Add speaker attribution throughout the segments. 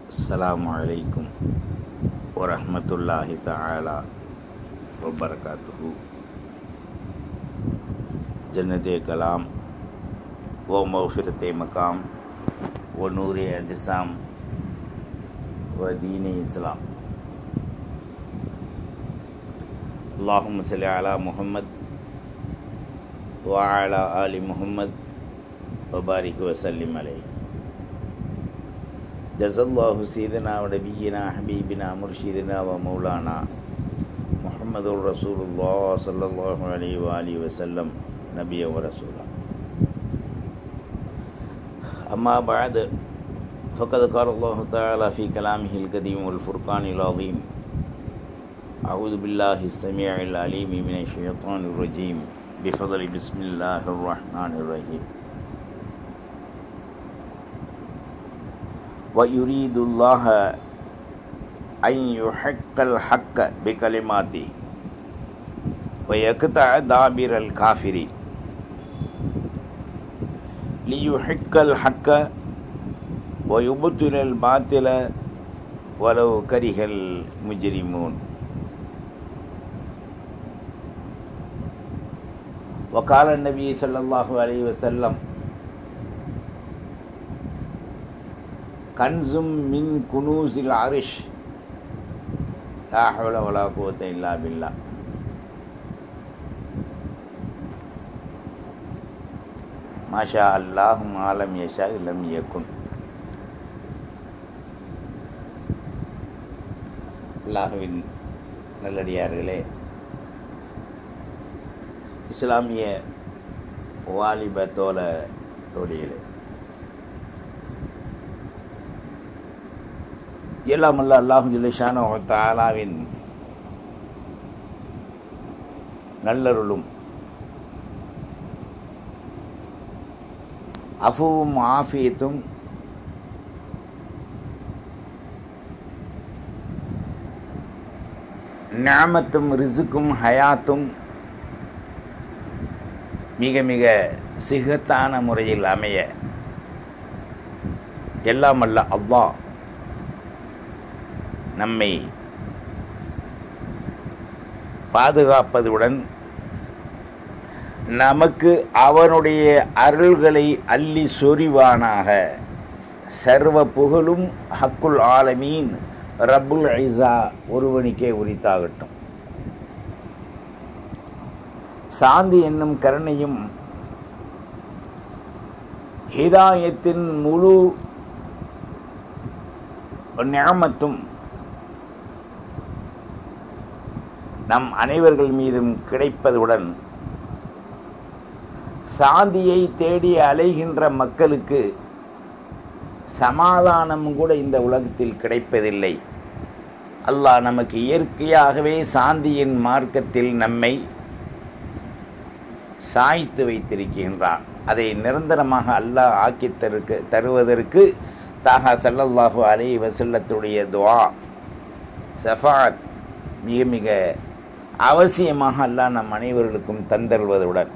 Speaker 1: السلام عليكم ورحمة الله تعالى وبركاته جنت کلام و مغفرت مقام و نور اجسام و دین اسلام اللهم صل على محمد وعلى آل محمد وبارك وسلم عليه جزا الله سيدنا ونبينا حبيبنا مرشدنا ومولانا محمد رسول الله صلى الله عليه وآله وسلم نبيا ورسولا أما بعد فقد قال الله تعالى في كلامه القديم والفرقان العظيم أعوذ بالله السميع العليم من الشيطان الرجيم بفضل بسم الله الرحمن الرحيم ويريد الله أن يحق الحق بكلماته ويقطع دابر الكافرين ليحق الحق ويبطل الباطل ولو كره المجرمون وقال النبي صلى الله عليه وسلم كنز من كنوز العرش لا حول ولا قوة إلا بالله ما شاء الله ما لم يشاء لم يكن அல்லாஹுவின் நல்லடியார்களே இஸ்லாமிய வாலிப தோல தோழிகளே எல்லாம் அல்ல அல்லாஹு ஜிலிஷான தாலாவின் நல்லருளும் அஃபுவும் ஆஃபியத்தும் ஞாமத்தும் ரிசுக்கும் ஹயாத்தும் மிக மிக சிகத்தான முறையில் அமைய எல்லாம் அல்ல அல்லாஹ் நம்மை பாதுகாப்பதுடன் நமக்கு அவனுடைய அருள்களை அள்ளி சொரிவானாக சர்வ புகழும் ஹக்குல் ஆலமீன் ரப்புல் ஐசா ஒருவனுக்கே உரித்தாகட்டும் சாந்தி என்னும் கருணையும் ஹிதாயத்தின் முழு ஞாமத்தும் நம் அனைவர்கள் மீதும் கிடைப்பதுடன் சாந்தியை தேடி அலைகின்ற மக்களுக்கு சமாதானம் கூட இந்த உலகத்தில் கிடைப்பதில்லை அல்லாஹ் நமக்கு இயற்கையாகவே சாந்தியின் மார்க்கத்தில் நம்மை சாய்த்து வைத்திருக்கின்றான் அதை நிரந்தரமாக அல்லாஹ் ஆக்கி தருக்கு தருவதற்கு தாகா சல்லல்லாஹு அலை வசல்லத்துடைய துவா சஃபாத் மிக மிக அவசியமாக அல்லாஹ் நம் அனைவர்களுக்கும் தந்தருவதுடன்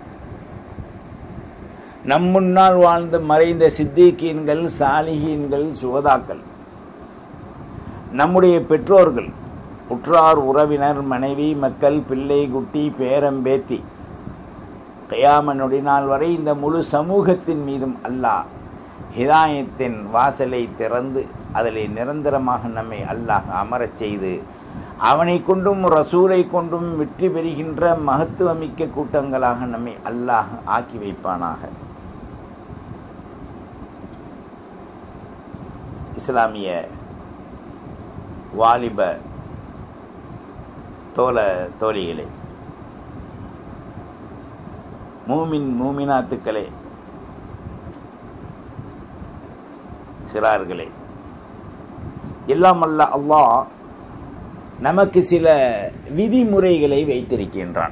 Speaker 1: நம் முன்னால் வாழ்ந்து மறைந்த சித்திகீன்கள் சாலிகீன்கள் சுகதாக்கள் நம்முடைய பெற்றோர்கள் உற்றார் உறவினர் மனைவி மக்கள் பிள்ளை குட்டி பேரம்பேத்தி கயாம நொடிநாள் வரை இந்த முழு சமூகத்தின் மீதும் அல்லாஹ் ஹிதாயத்தின் வாசலை திறந்து அதில் நிரந்தரமாக நம்மை அல்லாஹ் அமரச் செய்து அவனை கொண்டும் ரசூலை கொண்டும் வெற்றி பெறுகின்ற மகத்துவமிக்க கூட்டங்களாக நம்மை அல்லாஹ் ஆக்கி வைப்பானாக இஸ்லாமிய வாலிப தோல தோழிகளே மூமின் மூமினாத்துக்களே சிறார்களே எல்லாம் அல்ல அல்லாஹ் நமக்கு சில விதிமுறைகளை வைத்திருக்கின்றான்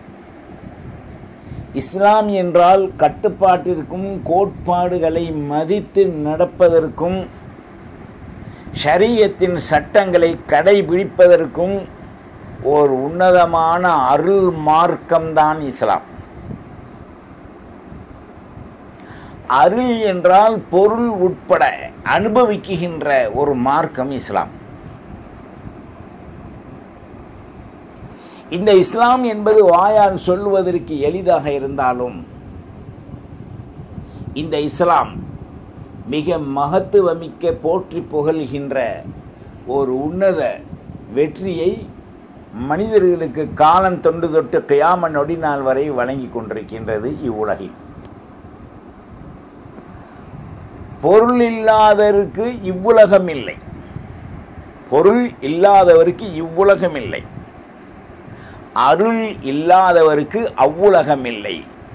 Speaker 1: இஸ்லாம் என்றால் கட்டுப்பாட்டிற்கும் கோட்பாடுகளை மதித்து நடப்பதற்கும் ஷரியத்தின் சட்டங்களை கடைபிடிப்பதற்கும் ஓர் உன்னதமான அருள் மார்க்கம்தான் இஸ்லாம் அருள் என்றால் பொருள் உட்பட அனுபவிக்குகின்ற ஒரு மார்க்கம் இஸ்லாம் இந்த இஸ்லாம் என்பது வாயால் சொல்லுவதற்கு எளிதாக இருந்தாலும் இந்த இஸ்லாம் மிக மகத்துவமிக்க போற்றி புகழ்கின்ற ஒரு உன்னத வெற்றியை மனிதர்களுக்கு காலம் தொண்டு தொட்டு கியாம நொடி நாள் வரை வழங்கி கொண்டிருக்கின்றது இவ்வுலகில் பொருள் இல்லாதவருக்கு இவ்வுலகம் இல்லை பொருள் இல்லாதவருக்கு இவ்வுலகம் இல்லை அருள் இல்லாதவருக்கு அவ்வுலகம் இல்லை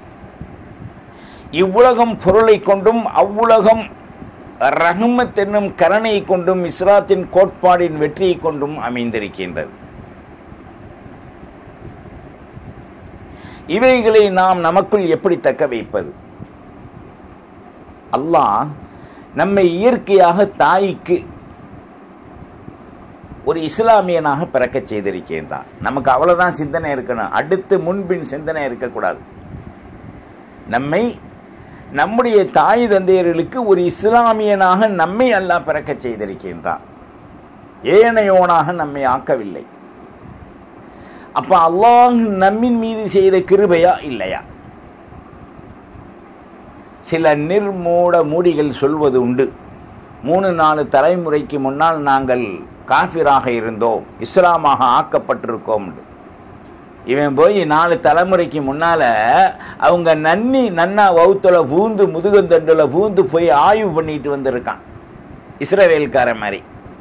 Speaker 1: இவ்வுலகம் பொருளை கொண்டும் அவ்வுலகம் ரஹ்மத் என்னும் கருணையை கொண்டும் இஸ்ராத்தின் கோட்பாடின் வெற்றியை கொண்டும் அமைந்திருக்கின்றது இவைகளை நாம் நமக்குள் எப்படி தக்க வைப்பது அல்லாஹ் நம்மை இயற்கையாக தாய்க்கு ஒரு இஸ்லாமியனாக பிறக்க செய்திருக்கின்றான் நமக்கு அவ்வளவுதான் சிந்தனை இருக்கணும் அடுத்து முன்பின் சிந்தனை இருக்கக்கூடாது நம்மை நம்முடைய தாய் தந்தையர்களுக்கு ஒரு இஸ்லாமியனாக நம்மை அல்லாஹ் பிறக்க செய்திருக்கின்றான் ஏனையோனாக நம்மை ஆக்கவில்லை அப்ப அல்லாஹ் நம்மின் மீது செய்த கிருபையா இல்லையா சில நிர்மூட மூடிகள் சொல்வது உண்டு மூணு நாலு தலைமுறைக்கு முன்னால் நாங்கள் காஃபிராக இருந்தோம் இஸ்லாமாக ஆக்கப்பட்டிருக்கோம் இவன் போய் நாலு தலைமுறைக்கு முன்னால் அவங்க நன்னி நன்னா வவுத்துல பூந்து முதுகந்தண்டில் பூந்து போய் ஆய்வு பண்ணிட்டு வந்திருக்கான் இஸ்ரவேல்கார மாதிரி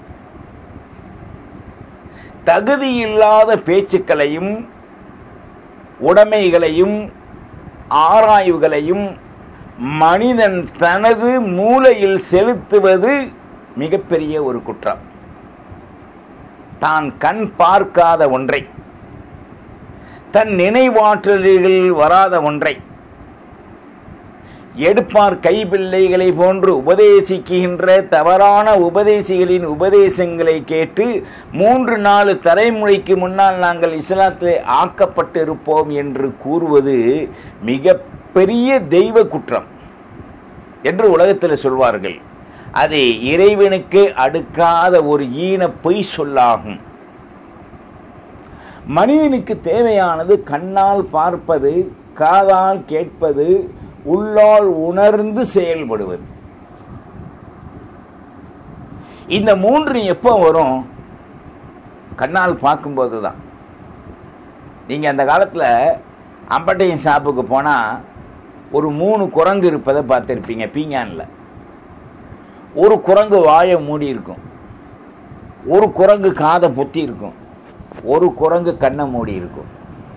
Speaker 1: தகுதி இல்லாத பேச்சுக்களையும் உடைமைகளையும் ஆராய்வுகளையும் மனிதன் தனது மூளையில் செலுத்துவது மிகப்பெரிய ஒரு குற்றம் தான் கண் பார்க்காத ஒன்றை தன் நினைவாற்றல்கள் வராத ஒன்றை எடுப்பார் கைப்பிள்ளைகளை போன்று உபதேசிக்கின்ற தவறான உபதேசிகளின் உபதேசங்களை கேட்டு மூன்று நாலு தலைமுறைக்கு முன்னால் நாங்கள் இஸ்லாத்திலே ஆக்கப்பட்டிருப்போம் என்று கூறுவது மிக பெரிய தெய்வ குற்றம் என்று உலகத்தில் சொல்வார்கள் அது இறைவனுக்கு அடுக்காத ஒரு ஈன பொய் சொல்லாகும் மனிதனுக்கு தேவையானது கண்ணால் பார்ப்பது காதால் கேட்பது உள்ளால் உணர்ந்து செயல்படுவது இந்த மூன்று எப்போ வரும் கண்ணால் பார்க்கும்போது தான் நீங்கள் அந்த காலத்தில் அம்பட்டையின் ஷாப்புக்கு போனால் ஒரு மூணு குரங்கு இருப்பதை பார்த்துருப்பீங்க பீங்கானில் ஒரு குரங்கு வாயை மூடி இருக்கும் ஒரு குரங்கு காதை பொத்தி இருக்கும் ஒரு குரங்கு கண்ணை மூடி இருக்கும்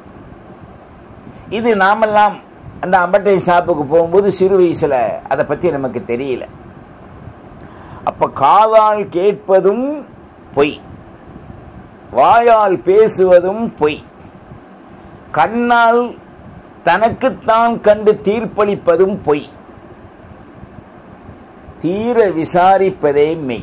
Speaker 1: இது நாமெல்லாம் அந்த அம்பட்டை ஷாப்புக்கு போகும்போது சிறு வயசில் அதை பற்றி நமக்கு தெரியல அப்போ காதால் கேட்பதும் பொய் வாயால் பேசுவதும் பொய் கண்ணால் தனக்குத்தான் கண்டு தீர்ப்பளிப்பதும் பொய் தீர விசாரிப்பதே மெய்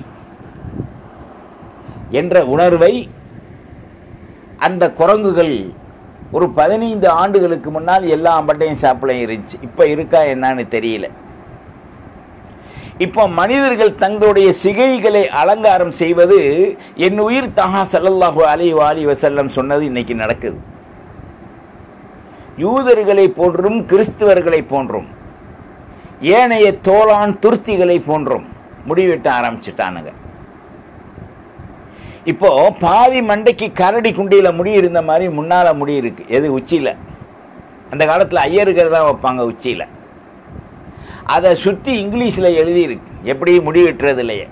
Speaker 1: என்ற உணர்வை அந்த குரங்குகள் ஒரு பதினைந்து ஆண்டுகளுக்கு முன்னால் எல்லா அம்பட்டையும் சாப்பிடையும் இருந்துச்சு இப்போ இருக்கா என்னன்னு தெரியல இப்போ மனிதர்கள் தங்களுடைய சிகைகளை அலங்காரம் செய்வது என் உயிர் தகா சல்லல்லாஹு அலி வாலி வசல்லம் சொன்னது இன்னைக்கு நடக்குது யூதர்களை போன்றும் கிறிஸ்துவர்களை போன்றும் ஏனைய தோளான் துருத்திகளை போன்றும் முடிவெட்ட ஆரம்பிச்சிட்டானுங்க இப்போ பாதி மண்டைக்கு கரடி குண்டியில முடி இருந்த மாதிரி முன்னால முடி இருக்கு எது உச்சியில அந்த காலத்தில் ஐயருக்கள் தான் வைப்பாங்க உச்சியில அதை சுற்றி இங்கிலீஷில் எழுதியிருக்கு எப்படி முடி வெட்டுறது இல்லையே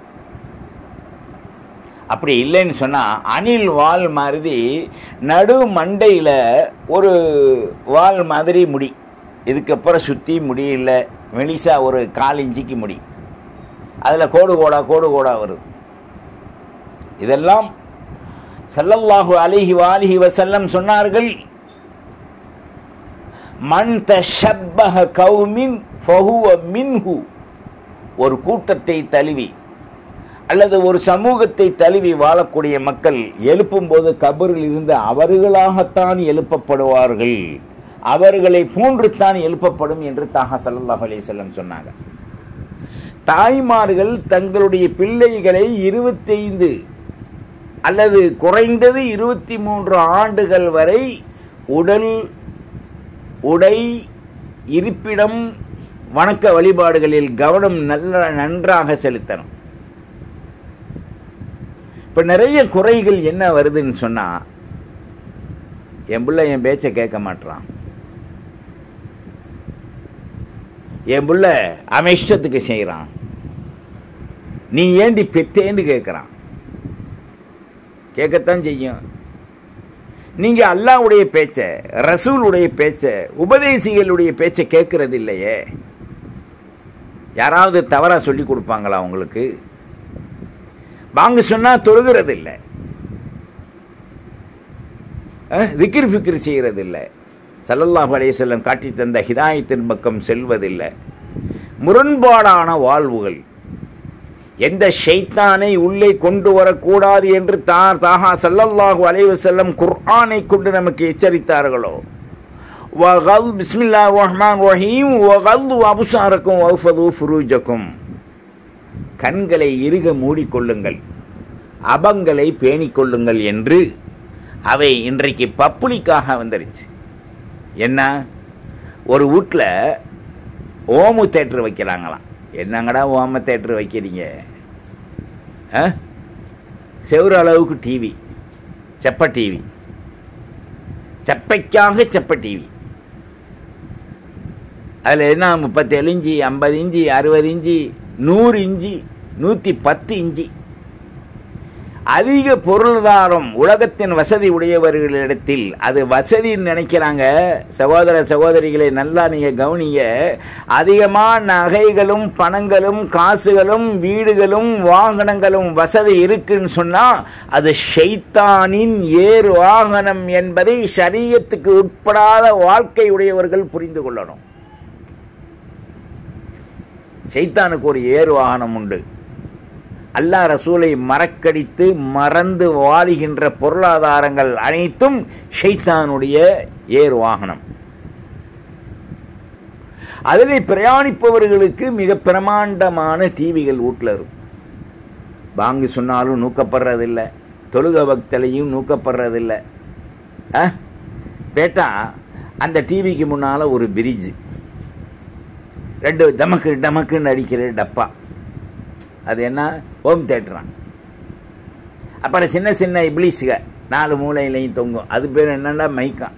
Speaker 1: அப்படி இல்லைன்னு சொன்னால் அணில் வால் மாதிரி நடு மண்டையில் ஒரு வால் மாதிரி முடி இதுக்கப்புறம் சுற்றி முடியல மெலிசா ஒரு கால் இன்ச்சுக்கு முடி அதில் கோடு கோடா கோடு கோடா வருது இதெல்லாம் சல்லல்லாஹு அலிஹி வாலிஹி வசல்லம் சொன்னார்கள் மன் தஷப்பஹ கௌமின் ஃபஹுவ மின்ஹு ஒரு கூட்டத்தை தழுவி அல்லது ஒரு சமூகத்தை தழுவி வாழக்கூடிய மக்கள் எழுப்பும்போது கபரில் இருந்து அவர்களாகத்தான் எழுப்பப்படுவார்கள் அவர்களை போன்றுத்தான் எழுப்பப்படும் என்று தாஹா சல்லல்லாஹு அலைஹி வஸல்லம் சொன்னாங்க தாய்மார்கள் தங்களுடைய பிள்ளைகளை இருபத்தைந்து அல்லது குறைந்தது இருபத்தி மூன்று ஆண்டுகள் வரை உடல் உடை இருப்பிடம் வணக்க வழிபாடுகளில் கவனம் நல்ல நன்றாக செலுத்தணும் இப்போ நிறைய குறைகள் என்ன வருதுன்னு சொன்னால் என் பிள்ளை என் பேச்சை கேட்க மாட்டான் என் புள்ள அவன் இஷ்டத்துக்கு செய்கிறான் நீ ஏண்டி பெத்தேன்னு கேட்குறான் கேட்கத்தான் செய்யும் நீங்கள் அல்லாவுடைய பேச்சை ரசூலுடைய பேச்சை உபதேசிகளுடைய பேச்சை கேட்கறது இல்லையே யாராவது தவறாக சொல்லி கொடுப்பாங்களா உங்களுக்கு வாங்க சொன்னால் தொழுகிறது இல்லை திக்கிர் ஃபிக்கிர் செய்கிறது இல்லை சல்லல்லாஹு அலையம் காட்டி தந்த ஹிதாயத்தின் பக்கம் செல்வதில்லை முரண்பாடான வாழ்வுகள் எந்த ஷைத்தானை உள்ளே கொண்டு வரக்கூடாது என்று தார் தாகா சல்லல்லாஹு அலைவு செல்லம் குர்ஆனை கொண்டு நமக்கு எச்சரித்தார்களோ வகல் பிஸ்மில்லா ரஹ்மான் ரஹீம் வகல் அபுசாரக்கும் வஃபது ஃபுரூஜக்கும் கண்களை இறுக மூடிக்கொள்ளுங்கள் அபங்களை பேணிக்கொள்ளுங்கள் என்று அவை இன்றைக்கு பப்புளிக்காக வந்துருச்சு என்ன ஒரு வீட்டில் ஓமு தேட்டர் வைக்கிறாங்களாம் என்னங்கடா ஓம தேட்டர் வைக்கிறீங்க ஆ செவ்வறு அளவுக்கு டிவி செப்ப டிவி செப்பைக்காக செப்ப டிவி அதில் என்ன முப்பத்தேழு இஞ்சி ஐம்பது இஞ்சி அறுபது இஞ்சி நூறு இஞ்சி நூற்றி பத்து இஞ்சி அதிக பொருளாதாரம் உலகத்தின் வசதி உடையவர்களிடத்தில் அது வசதின்னு நினைக்கிறாங்க சகோதர சகோதரிகளை நல்லா நீங்கள் கவனிங்க அதிகமாக நகைகளும் பணங்களும் காசுகளும் வீடுகளும் வாகனங்களும் வசதி இருக்குன்னு சொன்னால் அது ஷைத்தானின் ஏறு வாகனம் என்பதை சரியத்துக்கு உட்படாத வாழ்க்கை உடையவர்கள் புரிந்து கொள்ளணும் ஷைத்தானுக்கு ஒரு ஏறு வாகனம் உண்டு அல்லாஹ் ரசூலை மறக்கடித்து மறந்து வாழுகின்ற பொருளாதாரங்கள் அனைத்தும் ஷைத்தானுடைய ஏர் வாகனம் அதில் பிரயாணிப்பவர்களுக்கு மிக பிரமாண்டமான டிவிகள் வீட்டில் இருக்கும் பாங்கு சொன்னாலும் நூக்கப்படுறதில்லை தொழுக பக்தலையும் நூக்கப்படுறதில்லை ஆ பேட்டா அந்த டிவிக்கு முன்னால் ஒரு பிரிட்ஜு ரெண்டு டமக்கு டமக்குன்னு அடிக்கிற டப்பா அது என்ன ஹோம் தேட்டரான் அப்புறம் சின்ன சின்ன இப்ளீஸுக நாலு மூலையிலையும் தொங்கும் அது பேர் என்னன்னா மைக்கான்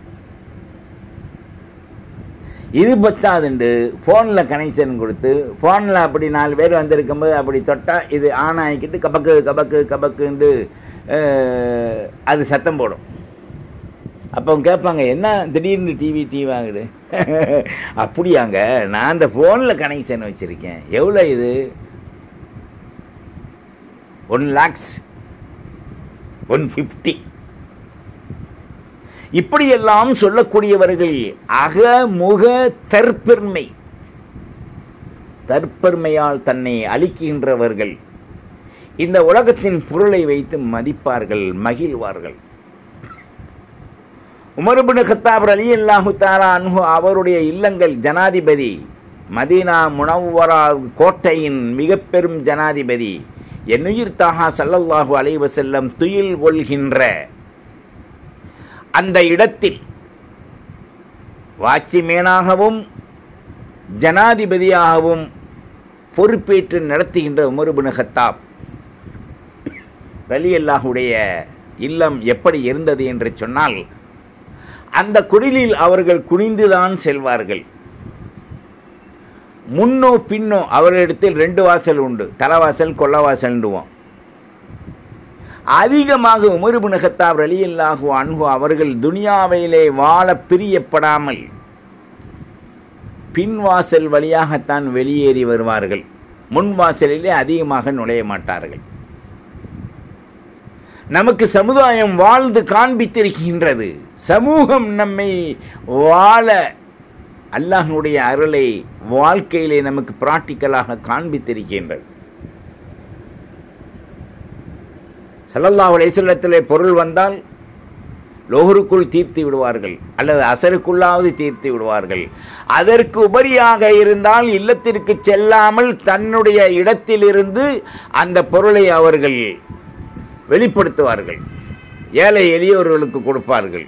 Speaker 1: இது பத்தாதுண்டு ஃபோனில் கனெக்ஷன் கொடுத்து ஃபோனில் அப்படி நாலு பேர் வந்திருக்கும்போது அப்படி தொட்டால் இது ஆன் ஆகிக்கிட்டு கபக்கு கபக்கு கபக்குண்டு அது சத்தம் போடும் அப்போ கேட்பாங்க என்ன திடீர்னு டிவி டிவி வாங்குது அப்படியாங்க நான் அந்த ஃபோனில் கனெக்ஷன் வச்சுருக்கேன் எவ்வளோ இது ஒன் லேக்ஸ் ஒன் ஃபிஃப்டி இப்படியெல்லாம் சொல்லக்கூடியவர்கள் அகமுக தற்பெருமை தற்பெருமையால் தன்னை அழிக்கின்றவர்கள் இந்த உலகத்தின் பொருளை வைத்து மதிப்பார்கள் மகிழ்வார்கள் உமர்பின் கத்தாப் அலி அல்லாஹு தாரா அன்ஹு அவருடைய இல்லங்கள் ஜனாதிபதி மதீனா முனவரா கோட்டையின் மிக பெரும் ஜனாதிபதி என்னுயிர் தாகா சல்லல்லாஹு அலைவசல்லம் துயில் கொள்கின்ற அந்த இடத்தில் வாட்சிமேனாகவும் ஜனாதிபதியாகவும் பொறுப்பேற்று நடத்துகின்ற உமருபின் ஹத்தாப் ரலி அல்லாஹுடைய இல்லம் எப்படி இருந்தது என்று சொன்னால் அந்த குடிலில் அவர்கள் குனிந்துதான் செல்வார்கள் முன்னோ பின்னோ அவர்களிடத்தில் ரெண்டு வாசல் உண்டு தலைவாசல் கொல்லவாசல்ண்டுவோம் அதிகமாக உமருபின் ஹத்தாப் ரலியல்லாஹு அன்ஹு அவர்கள் துனியாவிலே வாழ பிரியப்படாமல் பின்வாசல் வழியாகத்தான் வெளியேறி வருவார்கள் முன் வாசலிலே அதிகமாக நுழைய மாட்டார்கள் நமக்கு சமுதாயம் வாழ்ந்து காண்பித்திருக்கின்றது சமூகம் நம்மை வாழ அல்லாஹனுடைய அருளை வாழ்க்கையிலே நமக்கு பிராக்டிக்கலாக காண்பித்திருக்கின்றது சல்லல்லா அலிசல்லத்திலே பொருள் வந்தால் லோகருக்குள் தீர்த்து விடுவார்கள் அல்லது அசருக்குள்ளாவது தீர்த்து விடுவார்கள் அதற்கு உபரியாக இருந்தால் இல்லத்திற்கு செல்லாமல் தன்னுடைய இடத்திலிருந்து அந்த பொருளை அவர்கள் வெளிப்படுத்துவார்கள் ஏழை எளியவர்களுக்கு கொடுப்பார்கள்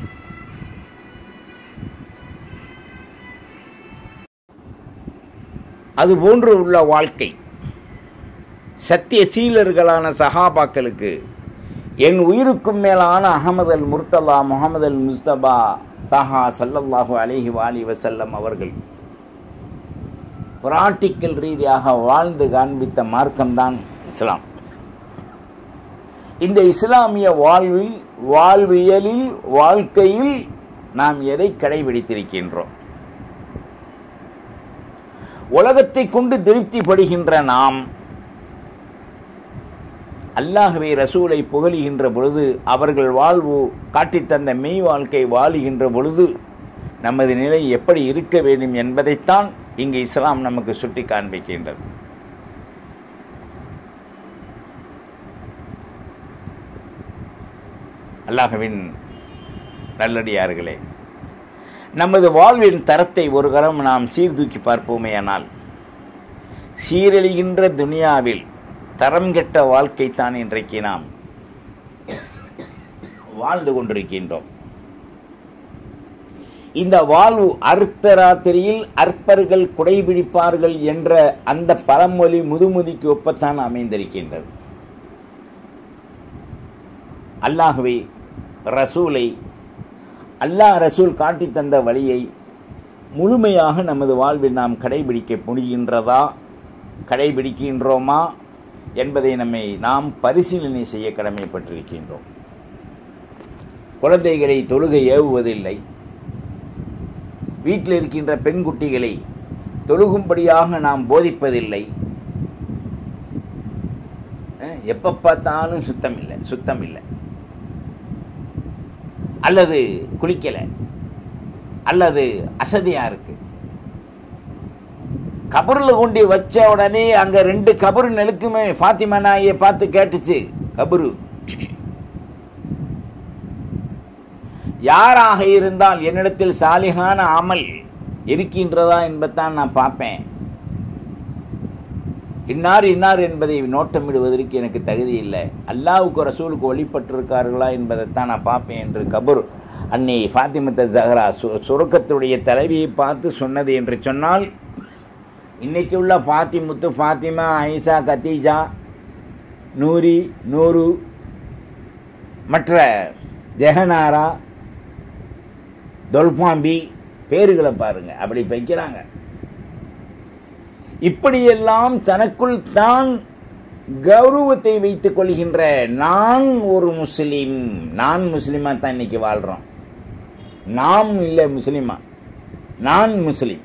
Speaker 1: அதுபோன்று உள்ள வாழ்க்கை சத்திய சீலர்களான சஹாபாக்களுக்கு என் உயிருக்கும் மேலான அகமது அல் முர்த்தலா முகமது அல் முஸ்தபா தஹா சல்லல்லாஹு அலிஹி வாலி வசல்லம் அவர்கள் பிராக்டிக்கல் ரீதியாக வாழ்ந்து காண்பித்த மார்க்கம்தான் இஸ்லாம் இந்த இஸ்லாமிய வாழ்வில் வாழ்வியலில் வாழ்க்கையில் நாம் எதை கடைபிடித்திருக்கின்றோம் உலகத்தை கொண்டு திருப்திப்படுகின்ற நாம் அல்லாஹுவை ரசூலை புகழுகின்ற பொழுது அவர்கள் வாழ்வு காட்டித்தந்த மெய் வாழ்க்கை வாழுகின்ற பொழுது நமது நிலை எப்படி இருக்க வேண்டும் என்பதைத்தான் இங்கு இஸ்லாம் நமக்கு சுட்டி காண்பிக்கின்றது அல்லாஹுவின் நல்லடியார்களே நமது வாழ்வின் தரத்தை ஒரு கரம் நாம் சீர்தூக்கி பார்ப்போமேயானால் சீரழிகின்ற துனியாவில் தரம் கெட்ட வாழ்க்கைத்தான் இன்றைக்கு நாம் வாழ்ந்து கொண்டிருக்கின்றோம் இந்த வாழ்வு அர்த்த ராத்திரியில் அற்பர்கள் குடைபிடிப்பார்கள் என்ற அந்த பழமொழி முதுமுதிக்கு ஒப்பத்தான் அமைந்திருக்கின்றது அல்லாஹுவை ரசூலை அல்லாஹ் ரசூல் காட்டி தந்த வழியை முழுமையாக நமது வாழ்வில் நாம் கடைபிடிக்க முடிகின்றதா கடைபிடிக்கின்றோமா என்பதை நம்மை நாம் பரிசீலனை செய்ய கடமைப்பட்டிருக்கின்றோம் குழந்தைகளை தொழுகை ஏவுவதில்லை வீட்டில் இருக்கின்ற பெண் குட்டிகளை தொழுகும்படியாக நாம் போதிப்பதில்லை எப்போ பார்த்தாலும் சுத்தம் இல்லை சுத்தம் இல்லை அல்லது குளிக்கலை அல்லது அசதியாக இருக்கு கபரில் கொண்டு வச்ச உடனே அங்கே ரெண்டு கபரு நெலுக்குமே ஃபாத்திமா நாயை பார்த்து கேட்டுச்சு கபரு யாராக இருந்தால் என்னிடத்தில் சாலிகான அமல் இருக்கின்றதா என்பதைத்தான் நான் பார்ப்பேன் இன்னார் இன்னார் என்பதை நோட்டமிடுவதற்கு எனக்கு தகுதி இல்லை அல்லாவுக்கு ரசூலுக்கு வழிபட்டிருக்கார்களா என்பதைத்தான் நான் பார்ப்பேன் என்று கபூர் அன்னை ஃபாத்திமத்த ஜஹரா சு சுருக்கத்துடைய தலைவியை பார்த்து சொன்னது என்று சொன்னால் இன்றைக்கி உள்ள ஃபாத்திமுத்து ஃபாத்திமா ஐசா கத்தீஜா நூரி நூறு மற்ற ஜெகனாரா தொல்பாம்பி பேர்களை பாருங்க அப்படி வைக்கிறாங்க இப்படியெல்லாம் தனக்குள் தான் கௌரவத்தை வைத்துக் கொள்கின்ற நான் ஒரு முஸ்லீம் நான் முஸ்லீமா தான் இன்னைக்கு வாழ்கிறோம் நாம் இல்லை முஸ்லீமா நான் முஸ்லீம்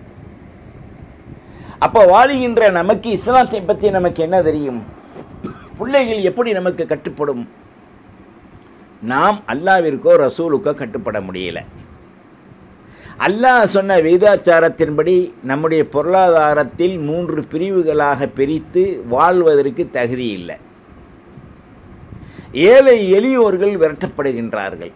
Speaker 1: அப்போ வாழுகின்ற நமக்கு இஸ்லாத்தை பற்றி நமக்கு என்ன தெரியும் பிள்ளைகள் எப்படி நமக்கு கட்டுப்படும் நாம் அல்லாவிற்கோ ரசூலுக்கோ கட்டுப்பட முடியல அல்லாஹ் சொன்ன வேதாச்சாரத்தின்படி நம்முடைய பொருளாதாரத்தில் மூன்று பிரிவுகளாக பிரித்து வாழ்வதற்கு தகுதி இல்லை ஏழை எளியோர்கள் விரட்டப்படுகின்றார்கள்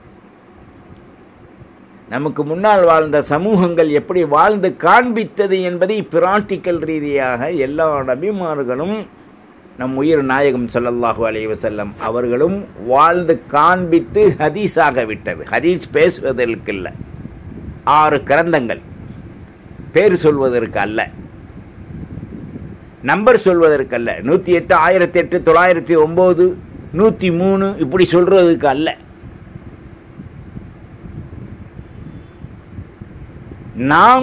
Speaker 1: நமக்கு முன்னால் வாழ்ந்த சமூகங்கள் எப்படி வாழ்ந்து காண்பித்தது என்பதை பிராக்டிக்கல் ரீதியாக எல்லா நபிமார்களும் நம் உயிர் நாயகம் ஸல்லல்லாஹு அலைஹி வஸல்லம் அவர்களும் வாழ்ந்து காண்பித்து ஹதீஸாக விட்டது ஹதீஸ் பேசுவதற்கு இல்லை ஆறு கிரந்தங்கள் பேர் சொல்வதற்கு அல்ல நம்பர் சொல்வதற்கு அல்ல நூற்றி எட்டு ஆயிரத்தி எட்டு தொள்ளாயிரத்தி ஒம்பது நூற்றி மூணு இப்படி சொல்றதுக்கு அல்ல நாம்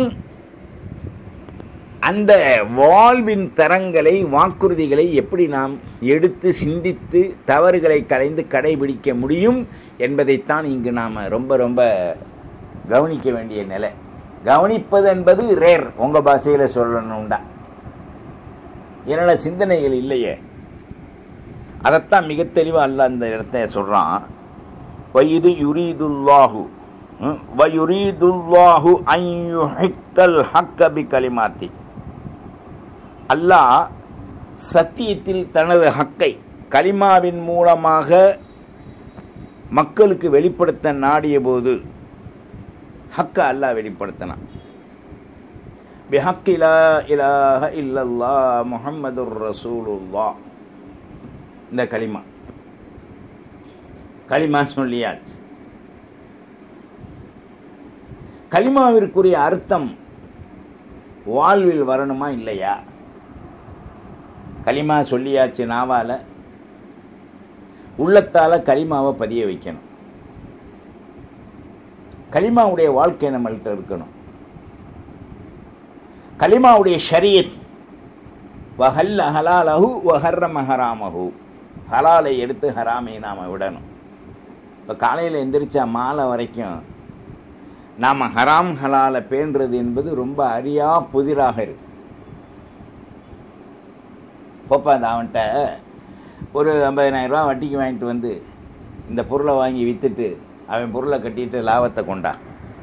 Speaker 1: அந்த வாழ்வின் தரங்களை வாக்குறுதிகளை எப்படி நாம் எடுத்து சிந்தித்து தவறுகளை கலைந்து கடைபிடிக்க முடியும் என்பதைத்தான் இங்கு நாம் ரொம்ப ரொம்ப கவனிக்க வேண்டிய நிலை கவனிப்பது என்பது ரேர் உங்கள் பாஷையில் சொல்லணும்டா என்னோட சிந்தனைகள் இல்லையே அதைத்தான் மிக தெளிவாக அல்ல அந்த இடத்த சொல்கிறான் வயது யுரீதுல்லாஹு வயுரீதுல்லாஹு ஐயுஹிக்கல் ஹக்க பி கலிமாத்தி அல்லாஹ் சத்தியத்தில் தனது ஹக்கை கலிமாவின் மூலமாக மக்களுக்கு வெளிப்படுத்த நாடிய போது ஹக்க அல்லாஹ் வெளிப்படுத்தினான் பிஹக் இலா இலாஹ இல்லல்லா முஹம்மதுர் ரசூலுல்லா இந்த களிமா களிமா சொல்லியாச்சு களிமாவிற்குரிய அர்த்தம் வாழ்வில் வரணுமா இல்லையா களிமா சொல்லியாச்சு நாவால உள்ளத்தால் களிமாவை பதிய வைக்கணும் களிமாவுடைய வாழ்க்கை நம்மள்கிட்ட இருக்கணும் கலிமாவுடைய ஷரியத் வஹல்ல ஹலாலஹு வஹர்ரம ஹராமஹு ஹலாலை எடுத்து ஹராமை நாம் விடணும் இப்போ காலையில் எந்திரிச்சா மாலை வரைக்கும் நாம் ஹராம் ஹலாலை பேண்டுறது என்பது ரொம்ப அரியா புதிராக இருக்கு போப்பா அந்த அவன்கிட்ட ஒரு ஐம்பதினாயிரம் ரூபா வட்டிக்கு வாங்கிட்டு வந்து இந்த பொருளை வாங்கி விற்றுட்டு அவன் பொருளை கட்டிட்டு லாபத்தை கொண்டான்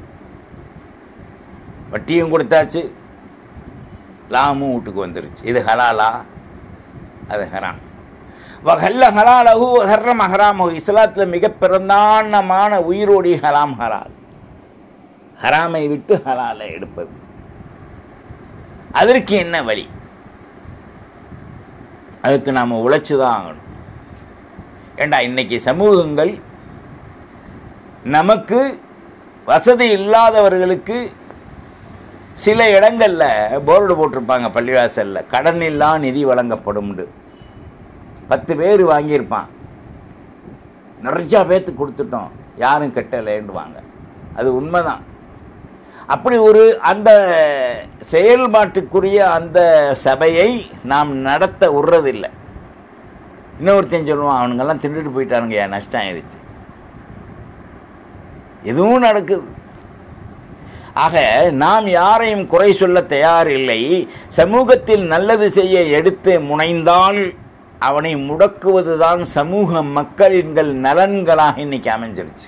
Speaker 1: வட்டியும் கொடுத்தாச்சு லாமும் வீட்டுக்கு வந்துருச்சு இது ஹலாலா அது ஹராம் வஹல்ல ஹலாலஹு ஹர்ரம் ஹராமஹு இஸ்லாத்தில் மிக பிரதானமான உயிரோடி ஹலாம் ஹலால் ஹராமை விட்டு ஹலாலை எடுப்பது அதற்கு என்ன வழி அதுக்கு நாம் உழைச்சி தான் ஆகணும் ஏண்டா இன்னைக்கு சமூகங்கள் நமக்கு வசதி இல்லாதவர்களுக்கு சில இடங்களில் போர்டு போட்டிருப்பாங்க பள்ளிவாசலில் கடன் இல்லா நிதி வழங்கப்படும்னு பத்து பேர் வாங்கியிருப்பான் நிறையா பேர்த்துக்கு கொடுத்துட்டோம் யாரும் கட்டலைன்னுவாங்க அது உண்மைதான் அப்படி ஒரு அந்த செயல்பாட்டுக்குரிய அந்த சபையை நாம் நடத்த விடுறதில்லை இன்னொருத்தன் சொல்லுவான் அவனுங்கெல்லாம் திண்டுட்டு போயிட்டானுங்க என் நஷ்டம் ஆயிடுச்சு எதுவும் நடக்குது ஆக நாம் யாரையும் குறை சொல்ல தயார் இல்லை சமூகத்தில் நல்லது செய்ய எடுத்து முனைந்தால் அவனை முடக்குவதுதான் சமூக மக்களின்கள் நலன்களாக இன்னைக்கு அமைஞ்சிருச்சு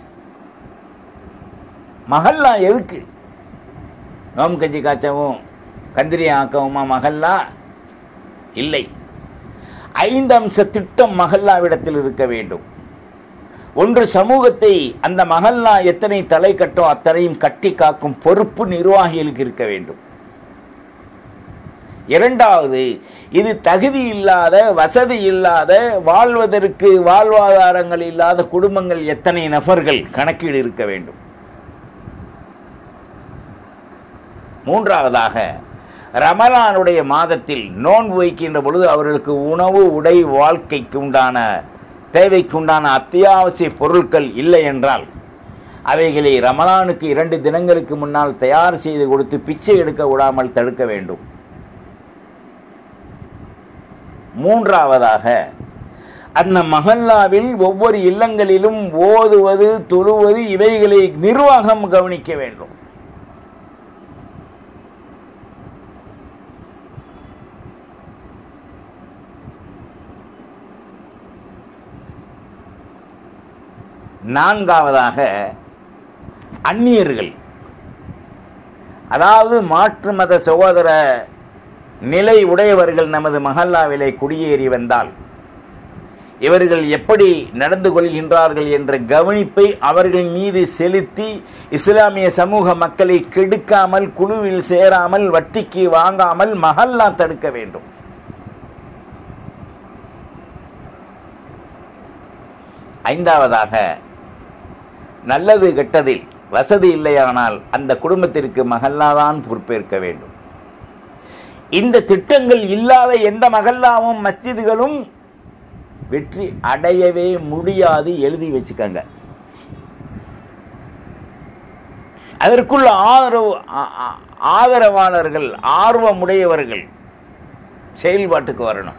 Speaker 1: மகல்லா எதுக்கு நோம் கஞ்சி காய்ச்சவும் கந்திரி ஆக்கவுமா மகல்லா இல்லை ஐந்து அம்ச திட்டம் மகல்லாவிடத்தில் இருக்க வேண்டும் ஒன்று சமூகத்தை அந்த மகல்லா எத்தனை தலை கட்டோ அத்தனையும் கட்டி காக்கும் பொறுப்பு நிர்வாகிகளுக்கு இருக்க வேண்டும் இரண்டாவது இது தகுதி இல்லாத வசதி இல்லாத வாழ்வதற்கு வாழ்வாதாரங்கள் இல்லாத குடும்பங்கள் எத்தனை நபர்கள் கணக்கீடு இருக்க வேண்டும் மூன்றாவதாக ரமலானுடைய மாதத்தில் நோன்பு வைக்கின்ற பொழுது அவர்களுக்கு உணவு உடை வாழ்க்கைக்கு உண்டான தேவைக்குண்டான அத்தியாவசிய பொருட்கள் இல்லை என்றால் அவைகளை ரமலானுக்கு இரண்டு தினங்களுக்கு முன்னால் தயார் செய்து கொடுத்து பிச்சை எடுக்க விடாமல் தடுக்க வேண்டும் மூன்றாவதாக அந்த மஹல்லாவில் ஒவ்வொரு இல்லங்களிலும் ஓதுவது தொழுவது இவைகளை நிர்வாகம் கவனிக்க வேண்டும் நான்காவதாக அந்நியர்கள் அதாவது மாற்று மத சகோதர நிலை உடையவர்கள் நமது மஹல்லாவிலே குடியேறி வந்தால் இவர்கள் எப்படி நடந்து கொள்கின்றார்கள் என்ற கவனிப்பை அவர்கள் மீது செலுத்தி இஸ்லாமிய சமூக மக்களை கெடுக்காமல் குழுவில் சேராமல் வட்டிக்கு வாங்காமல் மஹல்லா தடுக்க வேண்டும் ஐந்தாவதாக நல்லது கெட்டதில் வசதி இல்லையானால் அந்த குடும்பத்திற்கு மகல்லாதான் பொறுப்பேற்க வேண்டும் இந்த திட்டங்கள் இல்லாத எந்த மகல்லாவும் மஸ்ஜிதுகளும் வெற்றி அடையவே முடியாது எழுதி வச்சுக்கங்க அதற்குள்ள ஆதரவு ஆ- ஆ- ஆதரவாளர்கள் ஆர்வமுடையவர்கள் செயல்பாட்டுக்கு வரணும்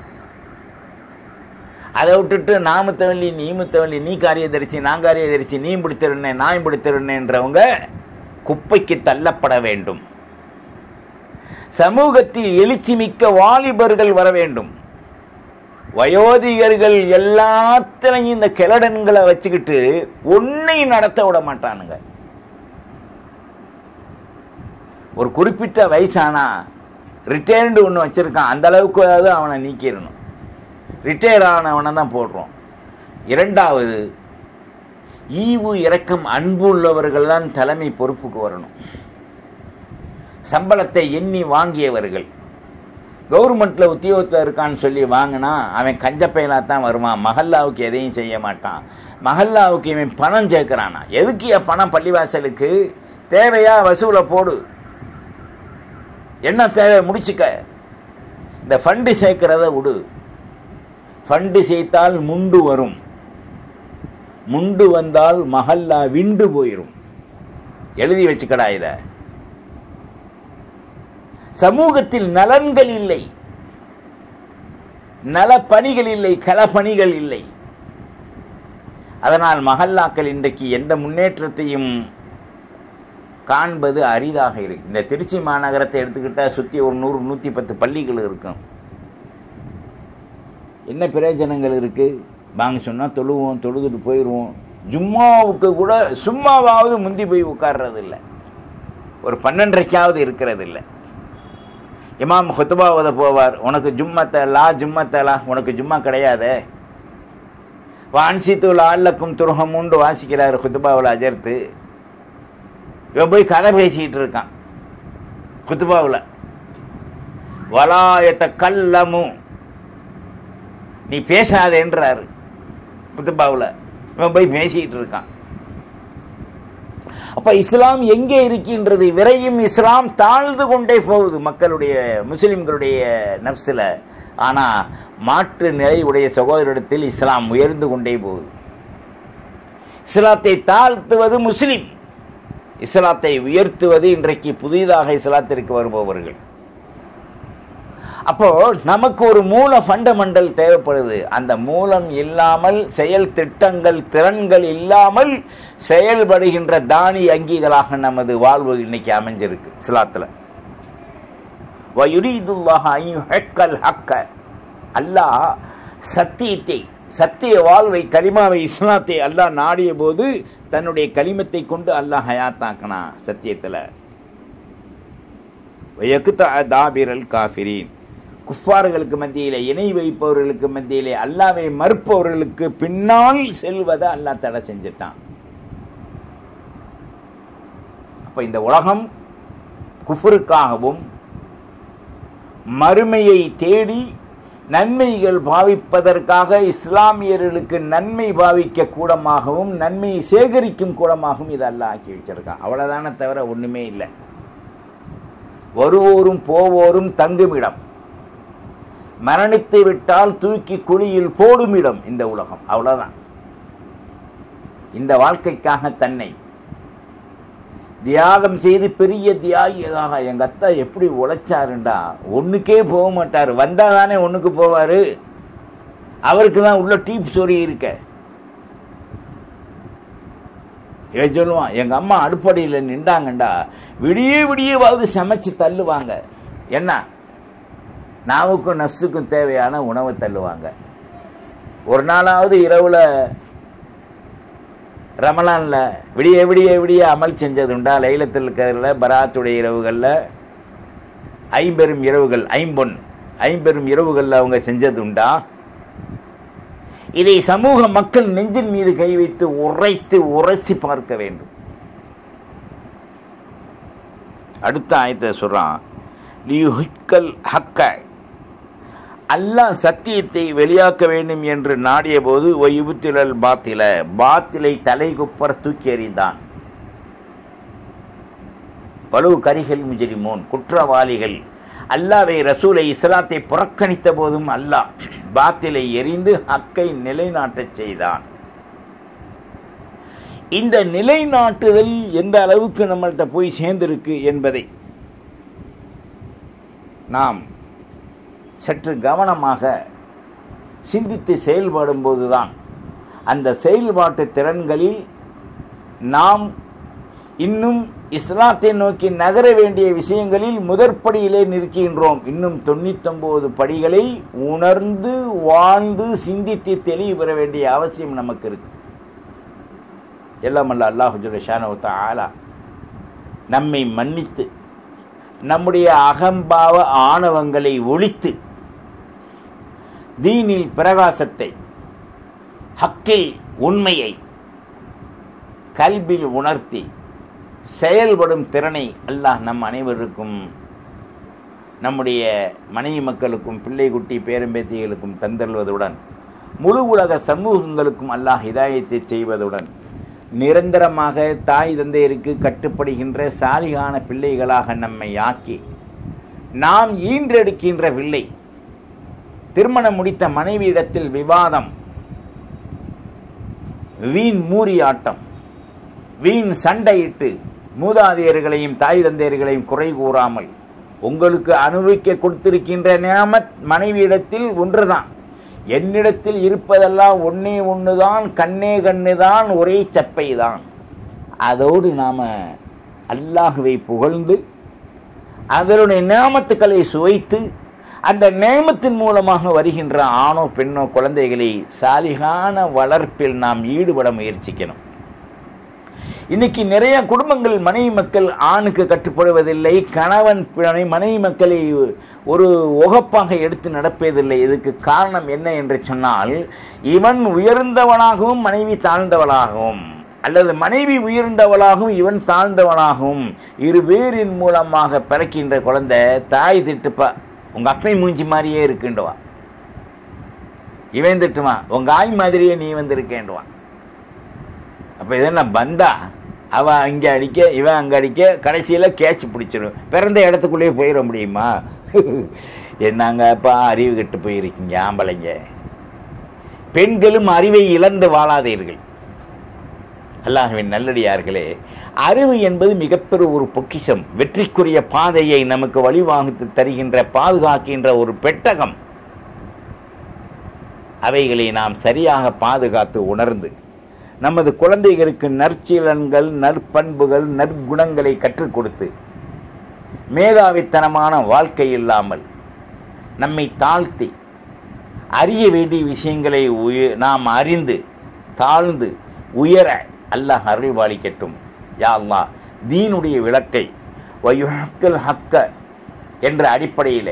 Speaker 1: அதை விட்டுட்டு நாமத்தவள்ளி நீ முத்தவள்ளி நீ காரியதரிசி நான் காரியதரிசி நீ பிடித்திருந்தேன் நான் பிடித்திருந்தேன்றவங்க குப்பைக்கு தள்ளப்பட வேண்டும் சமூகத்தில் எழுச்சி மிக்க வாலிபர்கள் வர வேண்டும் வயோதிகர்கள் எல்லாத்திலையும் இந்த கிழடன்களை வச்சுக்கிட்டு ஒன்னை நடத்த விட மாட்டானுங்க ஒரு குறிப்பிட்ட வயசானா ரிட்டையர்டு ஒன்று வச்சுருக்கான் அந்த அளவுக்கு அவனை நீக்கிடணும் ரிட்டையர் ஆனவனை தான் போடுறோம் இரண்டாவது ஈவு இரக்கம் அன்பு உள்ளவர்கள் தான் தலைமை பொறுப்புக்கு வரணும் சம்பளத்தை எண்ணி வாங்கியவர்கள் கவர்மெண்ட்டில் உத்தியோகத்தில் இருக்கான்னு சொல்லி வாங்கினா அவன் கஞ்சப்பையிலாக தான் வருவான் மஹல்லாவுக்கு எதையும் செய்ய மாட்டான் மஹல்லாவுக்கு இவன் பணம் சேர்க்குறானா எதுக்கு என் பணம் பள்ளிவாசலுக்கு தேவையா வசூலை போடு என்ன தேவை முடிச்சுக்க இந்த ஃபண்டு சேர்க்கிறத விடு ஃபண்டு சேர்த்தால் முண்டு வரும் முண்டு வந்தால் மஹல்லா விண்டு போயிடும் எழுதி வச்சுக்கடா இதை சமூகத்தில் நலன்கள் இல்லை நலப்பணிகள் இல்லை களப்பணிகள் இல்லை அதனால் மஹல்லாக்கள் இன்றைக்கு எந்த முன்னேற்றத்தையும் காண்பது அரிதாக இருக்கு இந்த திருச்சி மாநகரத்தை எடுத்துக்கிட்டால் சுற்றி ஒரு நூறு நூற்றி பத்து பள்ளிகள் இருக்கும் என்ன பிரயோஜனங்கள் இருக்குது வாங்க சொன்னால் தொழுவோம் தொழுதுட்டு போயிடுவோம் ஜும்மாவுக்கு கூட சும்மாவாவது முந்தி போய் உட்கார்றது இல்லை ஒரு பன்னெண்டரைக்காவது இருக்கிறது இல்லை இமாம் ஹுத்துபா ஓத போவார் உனக்கு ஜும்மத்தை லா ஜும்மத்தை லா உனக்கு ஜும்மா கிடையாதே வான்சித்து லால்லக்கும் துருகமுண்டு வாசிக்கிறார் ஹுத்துபாவில் அஜர்த்து இவன் போய் கதை பேசிக்கிட்டு இருக்கான் ஹுத்துபாவில் வலாயத்த கல்லமு நீ பேசாதேன்றாரு ஹுத்துபாவில் இவன் போய் பேசிக்கிட்டு இருக்கான் அப்ப இஸ்லாம் எங்கே இருக்கின்றது விரையும் இஸ்லாம் தாழ்ந்து கொண்டே போகுது மக்களுடைய முஸ்லிம்களுடைய நப்சில் ஆனா மாற்று நிலை உடைய சகோதரிடத்தில் இஸ்லாம் உயர்ந்து கொண்டே போகுது இஸ்லாத்தை தாழ்த்துவது முஸ்லிம் இஸ்லாத்தை உயர்த்துவது இன்றைக்கு புதிதாக இஸ்லாத்திற்கு வருபவர்கள் அப்போ நமக்கு ஒரு மூல ஃபண்டமெண்டல் தேவைப்படுது அந்த மூலம் இல்லாமல் செயல் திட்டங்கள் திறன்கள் இல்லாமல் செயல்படுகின்ற தானி அங்கிகளாக நமது வாழ்வு இன்னைக்கு அமைஞ்சிருக்கு இஸ்லாத்தில் ஹக்க அல்லாஹ் சத்தியத்தை சத்திய வாழ்வை கலிமாவை இஸ்லாத்தை அல்லாஹ் நாடிய போது தன்னுடைய கலிமத்தை கொண்டு அல்லாஹ் ஹயாத்தாக்கனா சத்தியத்தில் தாபிரல் காஃபிரீன் குஃபார்களுக்கு மத்தியிலே இணை வைப்பவர்களுக்கு மத்தியிலே அல்லாவை மறுப்பவர்களுக்கு பின்னால் செல்வதை அல்லாஹ் தடை செஞ்சிட்டான் அப்போ இந்த உலகம் குஃபருக்காகவும் மறுமையை தேடி நன்மைகள் பாவிப்பதற்காக இஸ்லாமியர்களுக்கு நன்மை பாவிக்க கூடமாகவும் நன்மையை சேகரிக்கும் கூடமாகவும் இது அல்லாஹ் ஆக்கி வச்சிருக்கான் அவ்வளோதானே தவிர ஒன்றுமே இல்லை வருவோரும் போவோரும் தங்குமிடம் மரணித்து விட்டால் தூக்கி குழியில் போடுமிடம் இந்த உலகம் அவ்வளோதான் இந்த வாழ்க்கைக்காக தன்னை தியாகம் செய்து பெரிய தியாகியாக எங்க அத்தா எப்படி உழைச்சாருண்டா ஒன்றுக்கே போக மாட்டார் வந்தால் தானே ஒன்றுக்கு போவார் அவருக்கு தான் உள்ள டீப் ஸ்டோரி இருக்க இவன் சொல்லுவான் எங்கள் அம்மா அடுப்படியில் நின்றாங்கண்டா விடிய விடியவாவது சமைச்சு தள்ளுவாங்க என்ன நாவுக்கும் நஃப்ஸுக்கும் தேவையான உணவை தள்ளுவாங்க ஒரு நாளாவது இரவில் ரமலானில் விடிய விடிய விடிய அமல் செஞ்சதுண்டா லைலத்தில் கதிரில் பராத்துடைய இரவுகளில் ஐம்பெரும் இரவுகள் ஐம்பொன் ஐம்பெரும் இரவுகளில் அவங்க செஞ்சதுண்டா இதை சமூக மக்கள் நெஞ்சின் மீது கை வைத்து உரைத்து உரைச்சி பார்க்க வேண்டும் அடுத்த ஆயத்தை சொல்றான் லியுஹிக்கல் ஹக்க அல்லாஹ் சத்தியத்தை வெளியாக்க வேண்டும் என்று நாடிய போது ஒய்புத்திலல் பாத்தில பாத்திலை தலைகுப்பர தூக்கி எறிந்தான் பலு கரிகள் முஜரிமோன் குற்றவாளிகள் அல்லாவை ரசூலை இஸ்லாத்தை புறக்கணித்த போதும் அல்லாஹ் பாத்திலை எரிந்து ஹக்கை நிலைநாட்டச் செய்தான் இந்த நிலைநாட்டுதல் எந்த அளவுக்கு நம்மள்கிட்ட போய் சேர்ந்திருக்கு என்பதை நாம் சற்று கவனமாக சிந்தித்து செயல்படும் போதுதான் அந்த செயல்பாட்டு திறன்களில் நாம் இன்னும் இஸ்லாத்தை நோக்கி நகர வேண்டிய விஷயங்களில் முதற்படியிலே நிற்கின்றோம் இன்னும் தொண்ணூத்தொம்பது படிகளை உணர்ந்து வாழ்ந்து சிந்தித்து தெளிவு பெற வேண்டிய அவசியம் நமக்கு இருக்கு எல்லாம் அல்ல அல்லாஹு ஷானவத்த ஆலா நம்மை மன்னித்து நம்முடைய அகம்பாவ ஆணவங்களை ஒழித்து தீனில் பிரகாசத்தை ஹக்கில் உண்மையை கல்பில் உணர்த்தி செயல்படும் திறனை அல்லாஹ் நம் அனைவருக்கும் நம்முடைய மனைவி மக்களுக்கும் பிள்ளை குட்டி பேரம்பேத்திகளுக்கும் தந்தல்வதுடன் முழு உலக சமூகங்களுக்கும் அல்லாஹ் ஹிதாயத்தை செய்வதுடன் நிரந்தரமாக தாய் தந்தையருக்கு கட்டுப்படுகின்ற சாலிகான பிள்ளைகளாக நம்மை ஆக்கி நாம் ஈன்றெடுக்கின்ற பிள்ளை திருமணம் முடித்த மனைவியிடத்தில் விவாதம் வீண் மூரியாட்டம் வீண் சண்டையிட்டு மூதாதையர்களையும் தாய் தந்தையர்களையும் குறை கூறாமல் உங்களுக்கு அனுபவிக்க கொடுத்திருக்கின்ற நியாமத் மனைவியிடத்தில் ஒன்றுதான் என்னிடத்தில் இருப்பதெல்லாம் ஒன்னே ஒன்றுதான் கண்ணே கண்ணுதான் ஒரே சப்பை தான் அதோடு நாம் அல்லாஹுவை புகழ்ந்து அதனுடைய நியாமத்துக்களை சுவைத்து அந்த நேமத்தின் மூலமாக வருகின்ற ஆணோ பெண்ணோ குழந்தைகளை சாலிகான வளர்ப்பில் நாம் ஈடுபட முயற்சிக்கணும் இன்னைக்கு நிறைய குடும்பங்கள் மனைவி மக்கள் ஆணுக்கு கட்டுப்படுவதில்லை கணவன் மனைவி மக்களை ஒரு உகப்பாக எடுத்து நடப்பதில்லை இதுக்கு காரணம் என்ன என்று சொன்னால் இவன் உயர்ந்தவனாகவும் மனைவி தாழ்ந்தவளாகவும் அல்லது மனைவி உயர்ந்தவளாகவும் இவன் தாழ்ந்தவனாகவும் இரு பேரின் மூலமாக பிறக்கின்ற குழந்தை தாய் திட்டுப்பா உங்கள் அப்பை மூஞ்சி மாதிரியே இருக்குண்டுவா இவன் திட்டுமா உங்கள் ஆய் மாதிரியே நீ வந்திருக்கேண்டுவான் அப்போ இதெல்லாம் பந்தா அவன் அங்கே அடிக்க இவன் அங்கே அடிக்க கடைசியில் கேட்ச் பிடிச்சிடும் பிறந்த இடத்துக்குள்ளேயே போயிட முடியுமா என்னங்கப்பா அறிவு கெட்டு போயிருக்கீங்க ஆம்பளைங்க பெண்களும் அறிவை இழந்து வாழாதீர்கள் அல்லாஹுவின் நல்லடியார்களே அறிவு என்பது மிகப்பெரிய ஒரு பொக்கிஷம் வெற்றிக்குரிய பாதையை நமக்கு வழிவாகுத்து தருகின்ற பாதுகாக்கின்ற ஒரு பெட்டகம் அவைகளை நாம் சரியாக பாதுகாத்து உணர்ந்து நமது குழந்தைகளுக்கு நற்சீலன்கள் நற்பண்புகள் நற்குணங்களை கற்றுக் கொடுத்து மேதாவித்தனமான வாழ்க்கை இல்லாமல் நம்மை தாழ்த்தி அறிய வேண்டிய விஷயங்களை உய நாம் அறிந்து தாழ்ந்து உயர அல்லாஹ் அருள் பாலிக்கட்டும் யா அல்லாஹ் தீனுடைய விளக்கை வயுஹக்கல் ஹக்க என்ற அடிப்படையில்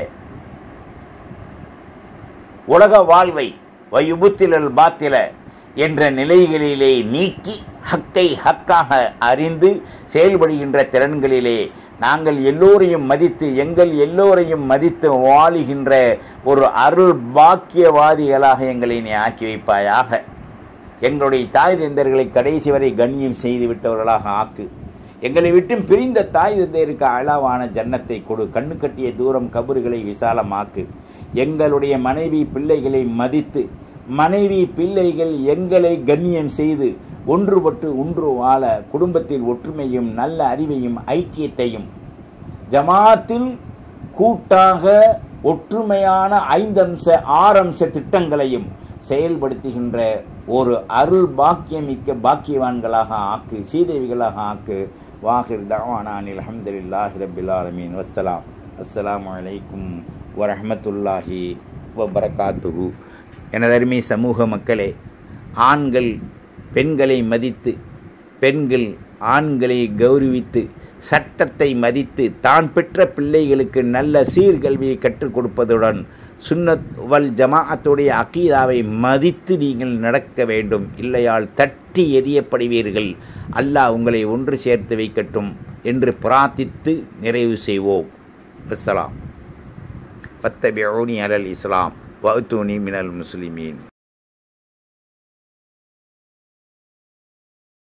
Speaker 1: உலக வாழ்வை வயுபுத்திலல் பாத்தில என்ற நிலைகளிலே நீக்கி ஹக்கை ஹக்காக அறிந்து செயல்படுகின்ற திறன்களிலே நாங்கள் எல்லோரையும் மதித்து எங்கள் எல்லோரையும் மதித்து வாழுகின்ற ஒரு அருள் பாக்கியவாதிகளாக எங்களை நீ ஆக்கி வைப்பாயாக எங்களுடைய தாய் தந்தையர்களை கடைசி வரை கண்ணியம் செய்து விட்டவர்களாக ஆக்கு எங்களை விட்டும் பிரிந்த தாய் தந்தையருக்கு அளவான ஜன்னத்தை கொடு கண்ணு கட்டிய தூரம் கபறுகளை விசாலமாக்கு எங்களுடைய மனைவி பிள்ளைகளை மதித்து மனைவி பிள்ளைகள் எங்களை கண்ணியம் செய்து ஒன்றுபட்டு ஒன்று வாழ குடும்பத்தில் ஒற்றுமையும் நல்ல அறிவையும் ஐக்கியத்தையும் ஜமாத்தில் கூட்டாக ஒற்றுமையான ஐந்தம்ச ஆறம்ச திட்டங்களையும் செயல்படுத்துகின்ற ஒரு அருள் பாக்கியமிக்க பாக்கியவான்களாக ஆக்கு சீதேவிகளாக ஆக்கு வாஹிர் தவானானில் அஹமதுல்லாஹி ரபில் ஆலமீன் வஸ்ஸலாம் அஸ்ஸலாமு அலைக்கும் வரஹமத்துல்லாஹி வபரகாத்துஹு எனதருமை சமூக மக்களே ஆண்கள் பெண்களை மதித்து பெண்கள் ஆண்களை கௌரவித்து சட்டத்தை மதித்து தான் பெற்ற பிள்ளைகளுக்கு நல்ல சீர்கல்வியை கற்றுக் கொடுப்பதுடன் சுன்னத் வல் ஜமாஅத்துடைய அக்கீதாவை மதித்து நீங்கள் நடக்க வேண்டும் இல்லையால் தட்டி எறியப்படுவீர்கள் அல்லாஹ் உங்களை ஒன்று சேர்த்து வைக்கட்டும் என்று பிரார்த்தித்து நிறைவு செய்வோம் அஸ்ஸலாம் பத்தபியூனி அலல் இஸ்லாம் வவுத்தூனி மினல் முஸ்லிமீன்